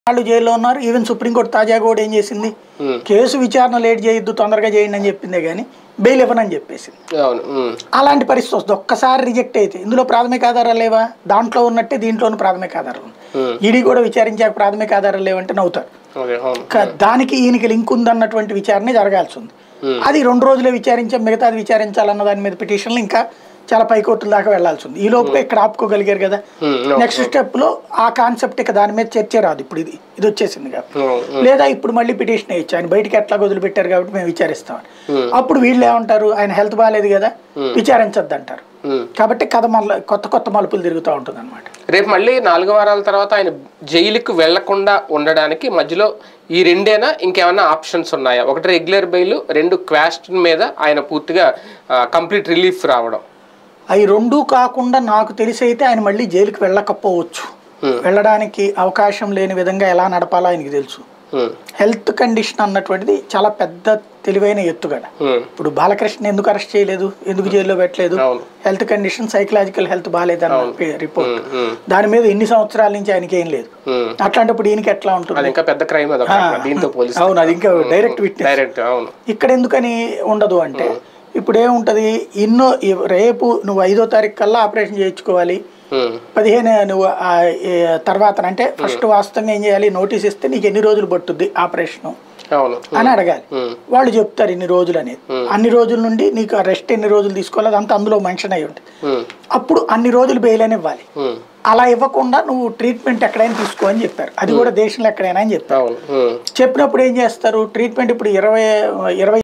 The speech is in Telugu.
వాళ్ళు జైల్లో ఉన్నారు ఈవెన్ సుప్రీంకోర్టు తాజాగా కూడా ఏం చేసింది కేసు విచారణ లేట్ చేయొద్దు తొందరగా చేయండి అని చెప్పిందే కానీ బెయిల్ ఇవ్వనని చెప్పేసింది అవును ఉమ్, అలాంటి పరిస్థితి వస్తుంది ఒక్కసారి రిజెక్ట్ అయితే ఇందులో ప్రాథమిక ఆధారాలు లేవా దాంట్లో ఉన్నట్టే దీంట్లోనూ ప్రాథమిక ఆధారాలు ఉన్నాయి. ఉమ్, ఈడీ కూడా విచారించాక ప్రాథమిక ఆధారాలు లేవంటే నవ్వుతారు ఓకే అవును క- దానికి ఈయనకి లింక్ ఉందన్నటువంటి విచారణ జరగాల్సి ఉంది Hmm. అది రెండు రోజులే విచారించాం మిగతాది విచారించాలన్న దాని మీద పిటిషన్లు ఇంకా చాలా పైకోర్టుల దాకా వెళ్లాల్సి ఉంది ఈ లోపు ఇక్కడ ఆపుకోగలిగారు కదా ఉమ్, అవును. నెక్స్ట్ స్టెప్ లో ఆ కాన్సెప్ట్ ఇక దాని మీద చర్చ రాదు ఇప్పుడు ఇది ఇది వచ్చేసింది కాబట్టి అవును, ఉమ్, లేదా ఇప్పుడు మళ్ళీ పిటిషన్ ఇచ్చి ఆయన బయటికి ఎట్లా వదిలిపెట్టారు కాబట్టి మేము విచారిస్తామని Hmm. అప్పుడు వీళ్ళు ఏమంటారు ఆయన హెల్త్ బాగాలేదు కదా విచారించద్దు అంటారు ఉమ్. కాబట్టి కథ మళ్ళీ కొత్త కొత్త మలుపులు తిరుగుతూ ఉంటుంది అనమాట రేపు మళ్ళీ నాలుగు వారాల తర్వాత ఆయన జైలుకు వెళ్లకుండా ఉండడానికి మధ్యలో ఈ రెండేనా ఇంకేమైనా ఆప్షన్స్ ఉన్నాయా ఒకటి రెగ్యులర్ బెయిల్ రెండు క్వాస్టన్ మీద ఆయన పూర్తిగా కంప్లీట్ రిలీఫ్ రావడం అవి రెండూ కాకుండా నాకు తెలిసి అయితే ఆయన మళ్ళీ జైలుకి వెళ్ళకపోవచ్చు Hmm. వెళ్ళడానికి అవకాశం లేని విధంగా ఎలా నడపాలో ఆయనకి తెలుసు ఉమ్, హెల్త్ కండిషన్ అన్నటువంటిది చాలా పెద్ద తెలివైన ఎత్తుగడ ఉమ్, ఇప్పుడు బాలకృష్ణ ఎందుకు అరెస్ట్ చేయలేదు ఎందుకు జైల్లో పెట్టలేదు అవును హెల్త్ కండిషన్ సైకలాజికల్ హెల్త్ బాగాలేదన్న రిపోర్ట్ ఉమ్, ఉమ్, దాని మీద ఎన్ని సంవత్సరాల నుంచి ఆయనకి ఏం లేదు ఉమ్. అట్లాంటప్పుడు ఈయనకి ఎట్లా ఉంటుంది అది ఇంకా పెద్ద క్రైమ్ అది దీంతో పోలిస్తే అవును అది ఇంకా డైరెక్ట్ విట్నెస్ డైరెక్ట్ అవును ఇక్కడ ఎందుకని ఉండదు అంటే ఇప్పుడు ఏముంటది ఎన్నో ఇ- రేపు నువ్వు ఐదో తారీఖు కల్లా ఆపరేషన్ చేయించుకోవాలి ఉమ్, పదిహేను నువ్వు ఆ, ఏ, తర్వాత అంటే ఫస్ట్ వాస్తవంగా ఏం చేయాలి నోటీస్ ఇస్తే నీకు ఎన్ని రోజులు పట్టుద్ది ఆపరేషన్ అవును అని అడగాలి ఉమ్, వాళ్ళు చెప్తారు ఇన్ని రోజులు అనేది అన్ని రోజుల నుండి నీకు రెస్ట్ ఎన్ని రోజులు తీసుకోవాలి అదంతా అందులో మెన్షన్ అయ్యి ఉంటుంది ఉమ్, అప్పుడు అన్ని రోజులు బెయిల్ అని ఇవ్వాలి ఉమ్, అలా ఇవ్వకుండా నువ్వు ట్రీట్మెంట్ ఎక్కడైనా తీసుకో అని చెప్పారు అది కూడా దేశంలో ఎక్కడైనా అని చెప్పారు అవును ఉమ్. చెప్పినప్పుడు ఏం చేస్తారు ట్రీట్మెంట్ ఇప్పుడు ఇరవై ఇరవై